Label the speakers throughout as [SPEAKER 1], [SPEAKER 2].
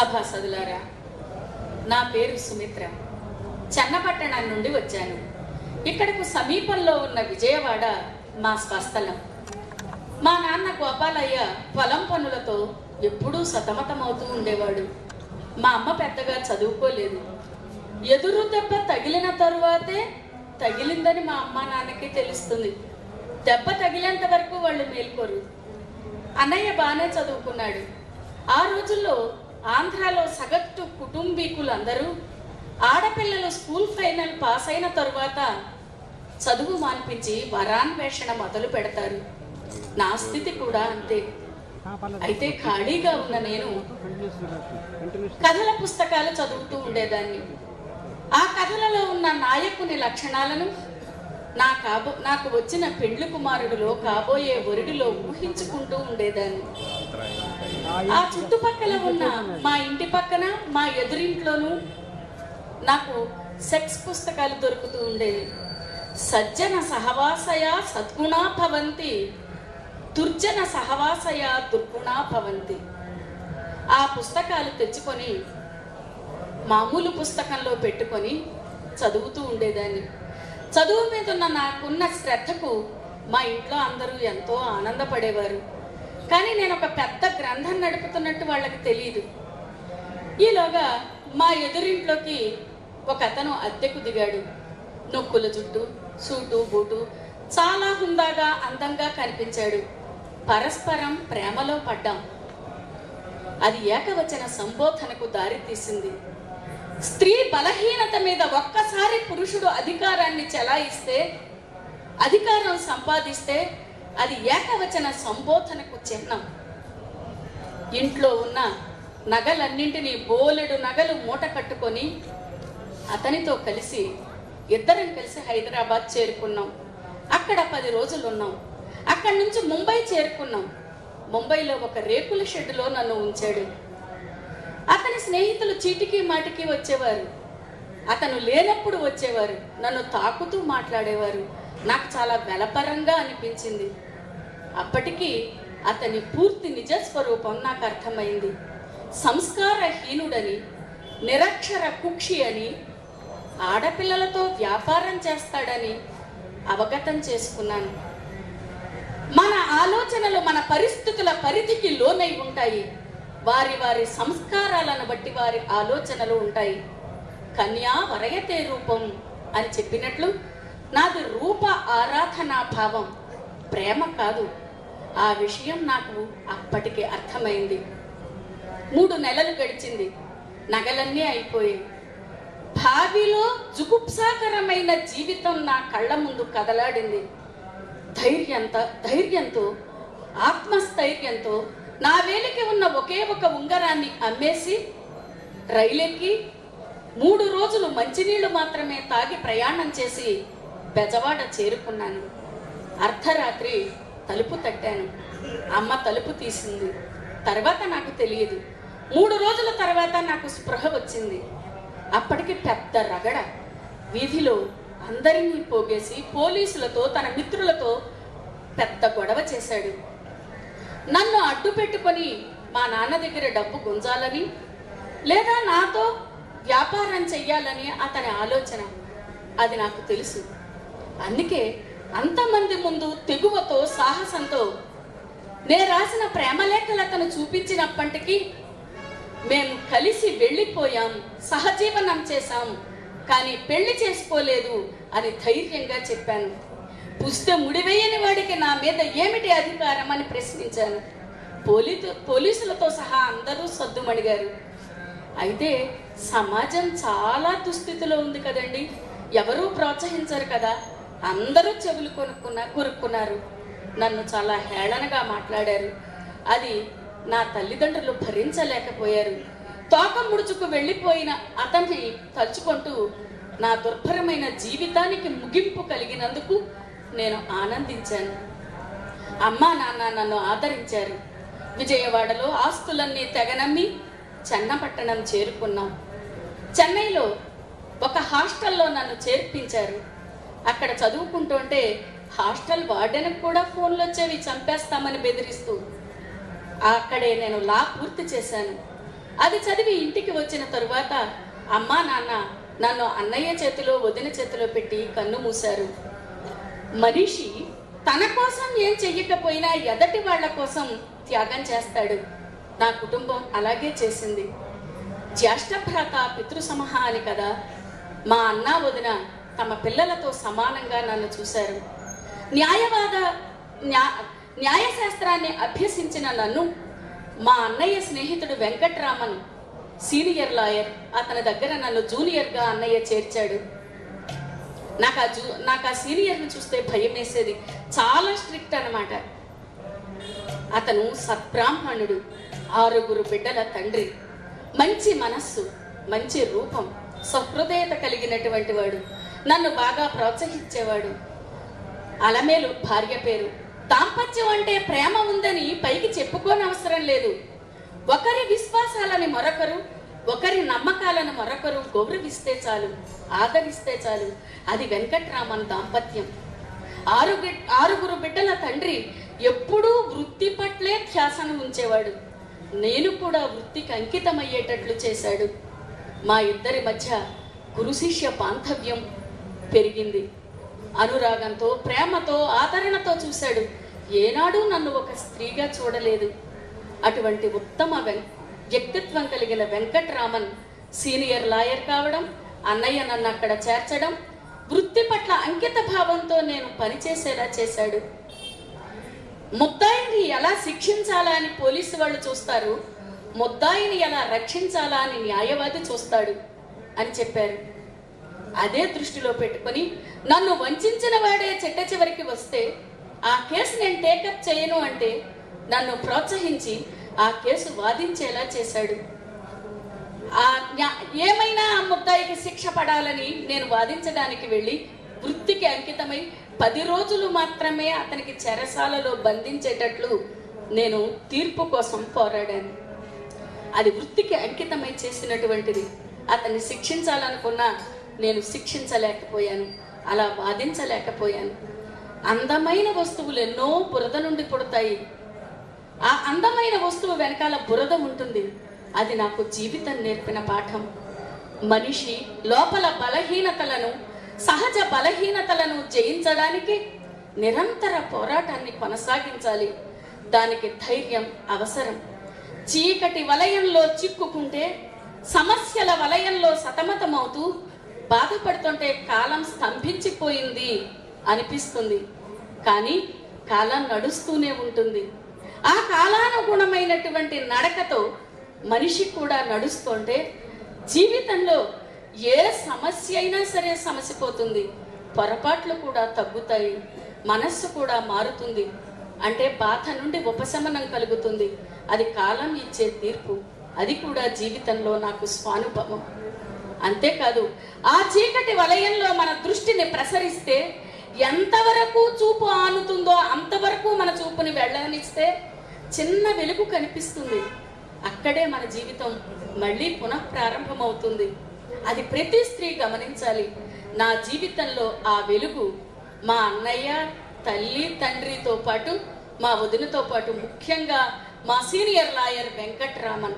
[SPEAKER 1] సభాసదులారా నా పేరు సుమిత్ర చెన్నపట్టణం నుండి వచ్చాను ఇక్కడకు సమీపంలో ఉన్న విజయవాడ మా స్వస్థలం మా నాన్న గోపాలయ్య పొలం పనులతో ఎప్పుడూ సతమతమవుతూ ఉండేవాడు మా అమ్మ పెద్దగా చదువుకోలేదు ఎదురు దెబ్బ తగిలిన తరువాతే తగిలిందని మా అమ్మ నాన్నకి తెలుస్తుంది దెబ్బ తగిలేంత వరకు వాళ్ళు మేల్కోరు అన్నయ్య బాగానే చదువుకున్నాడు ఆ రోజుల్లో ఆంధ్రాలో సగటు కుటుంబీకులందరూ ఆడపిల్లలు స్కూల్ ఫైనల్ పాస్ అయిన తరువాత చదువు మాన్పించి వరాన్వేషణ మొదలు పెడతారు నా స్థితి కూడా అంతే అయితే ఖాళీగా ఉన్న నేను కథల పుస్తకాలు చదువుతూ ఉండేదాన్ని ఆ కథలలో ఉన్న నాయకుని లక్షణాలను నా కాబో నాకు వచ్చిన పెండ్లి కుమారుడిలో కాబోయే వరుడిలో ఊహించుకుంటూ ఉండేదాన్ని ఆ చుట్టుపక్కల ఉన్న మా ఇంటి పక్కన మా ఎదురింట్లోనూ నాకు సెక్స్ పుస్తకాలు దొరుకుతూ ఉండేవి సజ్జన సహవాసయ సద్గుణా భవంతి దుర్జన సహవాసయ దుర్గుణా భవంతి ఆ పుస్తకాలు తెచ్చుకొని మామూలు పుస్తకంలో పెట్టుకొని చదువుతూ ఉండేదాన్ని చదువు మీద ఉన్న నాకున్న శ్రద్ధకు మా ఇంట్లో అందరూ ఎంతో ఆనందపడేవారు కానీ నేను ఒక పెద్ద గ్రంథం నడుపుతున్నట్టు వాళ్ళకి తెలియదు ఈలోగా మా ఎదురింట్లోకి ఒక అతను అద్దెకు దిగాడు నొక్కుల జుట్టు సూటు బూటు చాలా హుందాగా అందంగా కనిపించాడు పరస్పరం ప్రేమలో పడ్డాం అది ఏకవచన సంబోధనకు దారి తీసింది స్త్రీ బలహీనత మీద ఒక్కసారి పురుషుడు అధికారాన్ని చెలాయిస్తే అధికారం సంపాదిస్తే అది ఏకవచన సంబోధనకు చిహ్నం ఇంట్లో ఉన్న నగలన్నింటినీ బోలెడు నగలు మూట కట్టుకొని అతనితో కలిసి ఇద్దరం కలిసి హైదరాబాద్ చేరుకున్నాం అక్కడ పది రోజులు ఉన్నాం అక్కడి నుంచి ముంబై చేరుకున్నాం ముంబైలో ఒక రేకుల షెడ్డులో నన్ను ఉంచాడు అతని స్నేహితులు చీటికి మాటికి వచ్చేవారు అతను లేనప్పుడు వచ్చేవారు నన్ను తాకుతూ మాట్లాడేవారు నాకు చాలా బలపరంగా అనిపించింది అప్పటికి అతని పూర్తి నిజ స్వరూపం నాకు అర్థమైంది సంస్కారహీనుడని నిరక్షర కుక్షి అని ఆడపిల్లలతో వ్యాపారం చేస్తాడని అవగతం చేసుకున్నాను మన ఆలోచనలు మన పరిస్థితుల పరిధికి లోనై ఉంటాయి వారి వారి సంస్కారాలను బట్టి వారి ఆలోచనలు ఉంటాయి కన్యా వరయతే రూపం అని చెప్పినట్లు నాది రూప ఆరాధనా భావం ప్రేమ కాదు ఆ విషయం నాకు అప్పటికి అర్థమైంది మూడు నెలలు గడిచింది నగలన్నీ అయిపోయాయి భావిలో జుగుప్సాకరమైన జీవితం నా కళ్ళ ముందు కదలాడింది ధైర్యంత ధైర్యంతో ఆత్మస్థైర్యంతో నా వేలికి ఉన్న ఒకే ఒక ఉంగరాన్ని అమ్మేసి రైలెక్కి మూడు రోజులు మంచినీళ్లు మాత్రమే తాగి ప్రయాణం చేసి బెజవాడ చేరుకున్నాను అర్ధరాత్రి తలుపు తట్టాను అమ్మ తలుపు తీసింది తర్వాత నాకు తెలియదు మూడు రోజుల తర్వాత నాకు స్పృహ వచ్చింది అప్పటికి పెద్ద రగడ వీధిలో అందరినీ పోగేసి పోలీసులతో తన మిత్రులతో పెద్ద గొడవ చేశాడు నన్ను అడ్డు పెట్టుకొని మా నాన్న దగ్గర డబ్బు గుంజాలని లేదా నాతో వ్యాపారం చెయ్యాలని అతని ఆలోచన అది నాకు తెలుసు అందుకే అంతమంది ముందు తెగువతో సాహసంతో నే రాసిన ప్రేమలేఖలు అతను చూపించినప్పటికీ మేము కలిసి వెళ్ళిపోయాం సహజీవనం చేశాం కానీ పెళ్లి చేసుకోలేదు అని ధైర్యంగా చెప్పాను పుస్తే ముడివేయని వాడికి నా మీద ఏమిటి అధికారం అని ప్రశ్నించాను పోలీసు పోలీసులతో సహా అందరూ సద్దుమణిగారు అయితే సమాజం చాలా దుస్థితిలో ఉంది కదండి ఎవరూ ప్రోత్సహించరు కదా అందరూ చెవులు కొనుక్కున్న కొరుక్కున్నారు నన్ను చాలా హేళనగా మాట్లాడారు అది నా తల్లిదండ్రులు భరించలేకపోయారు తోక ముడుచుకు వెళ్ళిపోయిన అతన్ని తలుచుకుంటూ నా దుర్భరమైన జీవితానికి ముగింపు కలిగినందుకు నేను ఆనందించాను అమ్మా నాన్న నన్ను ఆదరించారు విజయవాడలో ఆస్తులన్నీ తెగనమ్మి చెన్నపట్టణం చేరుకున్నాం చెన్నైలో ఒక హాస్టల్లో నన్ను చేర్పించారు అక్కడ చదువుకుంటుంటే హాస్టల్ వార్డెన్కి కూడా ఫోన్లు వచ్చేవి చంపేస్తామని బెదిరిస్తూ అక్కడే నేను లా పూర్తి చేశాను అది చదివి ఇంటికి వచ్చిన తరువాత అమ్మా నాన్న నన్ను అన్నయ్య చేతిలో వదిన చేతిలో పెట్టి కన్ను మూశారు మనిషి తన కోసం ఏం చెయ్యకపోయినా ఎదటి వాళ్ళ కోసం త్యాగం చేస్తాడు నా కుటుంబం అలాగే చేసింది జ్యేష్ఠభ్రాత పితృసమహ అని కదా మా అన్న వదిన తమ పిల్లలతో సమానంగా నన్ను చూశారు న్యాయవాద న్యా న్యాయశాస్త్రాన్ని అభ్యసించిన నన్ను మా అన్నయ్య స్నేహితుడు వెంకట్రామన్ సీనియర్ లాయర్ అతని దగ్గర నన్ను జూనియర్గా అన్నయ్య చేర్చాడు నాకు ఆ జూ నాకు ఆ సీనియర్ని చూస్తే భయం వేసేది చాలా స్ట్రిక్ట్ అన్నమాట అతను సద్బ్రాహ్మణుడు ఆరుగురు బిడ్డల తండ్రి మంచి మనస్సు మంచి రూపం సహృదయత కలిగినటువంటి వాడు నన్ను బాగా ప్రోత్సహించేవాడు అలమేలు భార్య పేరు దాంపత్యం అంటే ప్రేమ ఉందని పైకి చెప్పుకోనవసరం లేదు ఒకరి విశ్వాసాలని మరొకరు ఒకరి నమ్మకాలను మరొకరు గౌరవిస్తే చాలు ఆదరిస్తే చాలు అది వెంకట్రామన్ దాంపత్యం ఆరు బిడ్- ఆరుగురు బిడ్డల తండ్రి ఎప్పుడూ వృత్తి పట్లే ధ్యాసను ఉంచేవాడు నేను కూడా వృత్తికి అంకితమయ్యేటట్లు చేశాడు మా ఇద్దరి మధ్య గురు శిష్య బాంధవ్యం పెరిగింది అనురాగంతో ప్రేమతో ఆదరణతో చూశాడు ఏనాడు నన్ను ఒక స్త్రీగా చూడలేదు అటువంటి ఉత్తమ వెం- వ్యక్తిత్వం కలిగిన వెంకట్రామన్ సీనియర్ లాయర్ కావడం అన్నయ్య నన్ను అక్కడ చేర్చడం వృత్తి పట్ల అంకిత భావంతో నేను పనిచేసేలా చేశాడు ముద్దాయిని ఎలా శిక్షించాలా అని పోలీసు వాళ్ళు చూస్తారు ముద్దాయిని ఎలా రక్షించాలా అని న్యాయవాది చూస్తాడు అని చెప్పారు అదే దృష్టిలో పెట్టుకొని నన్ను వంచిన వాడే చిట్ట చివరికి వస్తే ఆ కేసు నేను టేకప్ చేయను అంటే నన్ను ప్రోత్సహించి ఆ కేసు వాదించేలా చేశాడు ఆ న్యా- ఏమైనా ఆ ముద్దాయికి శిక్ష పడాలని నేను వాదించడానికి వెళ్ళి వృత్తికి అంకితమై పది రోజులు మాత్రమే అతనికి చెరసాలలో బంధించేటట్లు నేను తీర్పు కోసం పోరాడాను అది వృత్తికి అంకితమై చేసినటువంటిది అతన్ని శిక్షించాలనుకున్నా నేను శిక్షించలేకపోయాను అలా వాదించలేకపోయాను అందమైన వస్తువులు ఎన్నో బురద నుండి పుడతాయి ఆ అందమైన వస్తువు వెనకాల బురద ఉంటుంది అది నాకు జీవితం నేర్పిన పాఠం మనిషి లోపల బలహీనతలను సహజ బలహీనతలను జయించడానికి నిరంతర పోరాటాన్ని కొనసాగించాలి దానికి ధైర్యం అవసరం చీకటి వలయంలో చిక్కుకుంటే సమస్యల వలయంలో సతమతమవుతూ బాధపడుతుంటే కాలం స్తంభించిపోయింది అనిపిస్తుంది కానీ కాలం నడుస్తూనే ఉంటుంది ఆ కాలానుగుణమైనటువంటి నడకతో మనిషి కూడా నడుస్తుంటే జీవితంలో ఏ సమస్య అయినా సరే సమసిపోతుంది పొరపాట్లు కూడా తగ్గుతాయి మనస్సు కూడా మారుతుంది అంటే బాధ నుండి ఉపశమనం కలుగుతుంది అది కాలం ఇచ్చే తీర్పు అది కూడా జీవితంలో నాకు స్వానుభవం అంతేకాదు ఆ చీకటి వలయంలో మన దృష్టిని ప్రసరిస్తే ఎంతవరకు చూపు ఆనుతుందో అంతవరకు మన చూపుని వెళ్ళనిస్తే చిన్న వెలుగు కనిపిస్తుంది అక్కడే మన జీవితం మళ్ళీ పునః ప్రారంభమవుతుంది అది ప్రతి స్త్రీ గమనించాలి నా జీవితంలో ఆ వెలుగు మా అన్నయ్య తల్లి తండ్రితో పాటు మా వదినతో పాటు ముఖ్యంగా మా సీనియర్ లాయర్ వెంకట్రామన్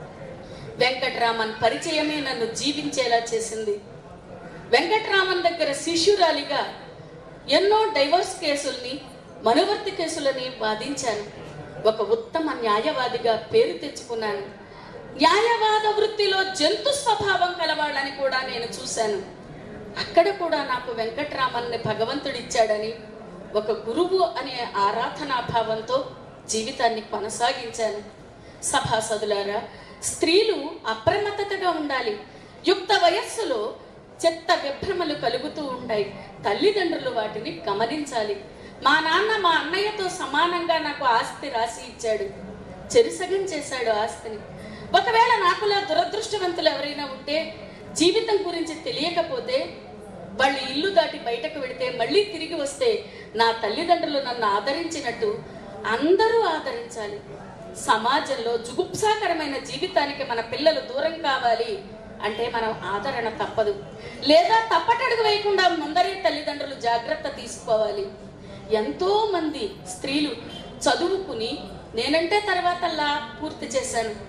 [SPEAKER 1] వెంకట్రామన్ పరిచయమే నన్ను జీవించేలా చేసింది వెంకట్రామన్ దగ్గర శిష్యురాలిగా ఎన్నో డైవర్స్ కేసుల్ని మనువర్తి కేసులని వాదించాను ఒక ఉత్తమ న్యాయవాదిగా పేరు తెచ్చుకున్నాను న్యాయవాద వృత్తిలో జంతు స్వభావం కలవాళ్ళని కూడా నేను చూశాను అక్కడ కూడా నాకు వెంకట్రామన్ని భగవంతుడిచ్చాడని ఒక గురువు అనే ఆరాధనా భావంతో జీవితాన్ని కొనసాగించాను సభాసదులారా స్త్రీలు అప్రమత్తతగా ఉండాలి యుక్త వయస్సులో చెత్త విభ్రమలు కలుగుతూ ఉంటాయి తల్లిదండ్రులు వాటిని గమనించాలి మా నాన్న మా అన్నయ్యతో సమానంగా నాకు ఆస్తి రాసి ఇచ్చాడు చెరుసగం చేశాడు ఆస్తిని ఒకవేళ నాకులా దురదృష్టవంతులు ఎవరైనా ఉంటే జీవితం గురించి తెలియకపోతే వాళ్ళు ఇల్లు దాటి బయటకు వెడితే మళ్ళీ తిరిగి వస్తే నా తల్లిదండ్రులు నన్ను ఆదరించినట్టు అందరూ ఆదరించాలి సమాజంలో జుగుప్సాకరమైన జీవితానికి మన పిల్లలు దూరం కావాలి అంటే మనం ఆదరణ తప్పదు లేదా తప్పటడుగు వేయకుండా ముందరే తల్లిదండ్రులు జాగ్రత్త తీసుకోవాలి ఎంతో మంది స్త్రీలు చదువుకుని నేనంటే తర్వాత లా పూర్తి చేశాను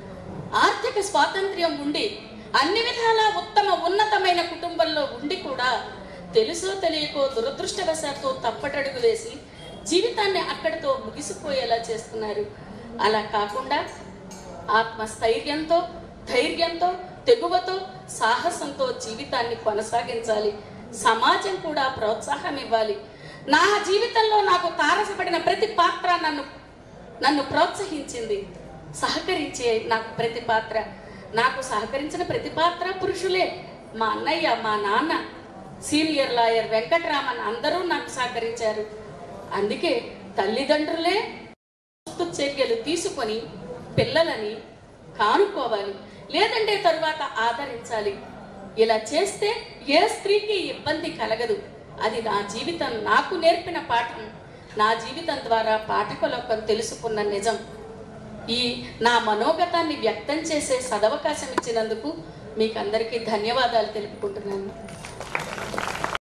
[SPEAKER 1] ఆర్థిక స్వాతంత్ర్యం ఉండి అన్ని విధాలా ఉత్తమ ఉన్నతమైన కుటుంబంలో ఉండి కూడా తెలుసో తెలియకో దురదృష్టవశాత్తు తప్పటడుగు వేసి జీవితాన్ని అక్కడితో ముగిసిపోయేలా చేస్తున్నారు అలా కాకుండా ఆత్మస్థైర్యంతో ధైర్యంతో తెగువతో సాహసంతో జీవితాన్ని కొనసాగించాలి సమాజం కూడా ప్రోత్సాహం ఇవ్వాలి నా జీవితంలో నాకు తారసపడిన ప్రతి పాత్ర నన్ను నన్ను ప్రోత్సహించింది సహకరించే నాకు ప్రతి పాత్ర నాకు సహకరించిన ప్రతి పాత్ర పురుషులే మా అన్నయ్య మా నాన్న సీనియర్ లాయర్ వెంకటరామన్ అందరూ నాకు సహకరించారు అందుకే తల్లిదండ్రులే వస్తు చర్యలు తీసుకొని పిల్లలని కానుకోవాలి లేదంటే తరువాత ఆదరించాలి ఇలా చేస్తే ఏ స్త్రీకి ఇబ్బంది కలగదు అది నా జీవితం నాకు నేర్పిన పాఠం నా జీవితం ద్వారా పాఠకులకు తెలుసుకున్న నిజం ఈ నా మనోగతాన్ని వ్యక్తం చేసే సదవకాశం ఇచ్చినందుకు మీకు అందరికీ ధన్యవాదాలు తెలుపుకుంటున్నాను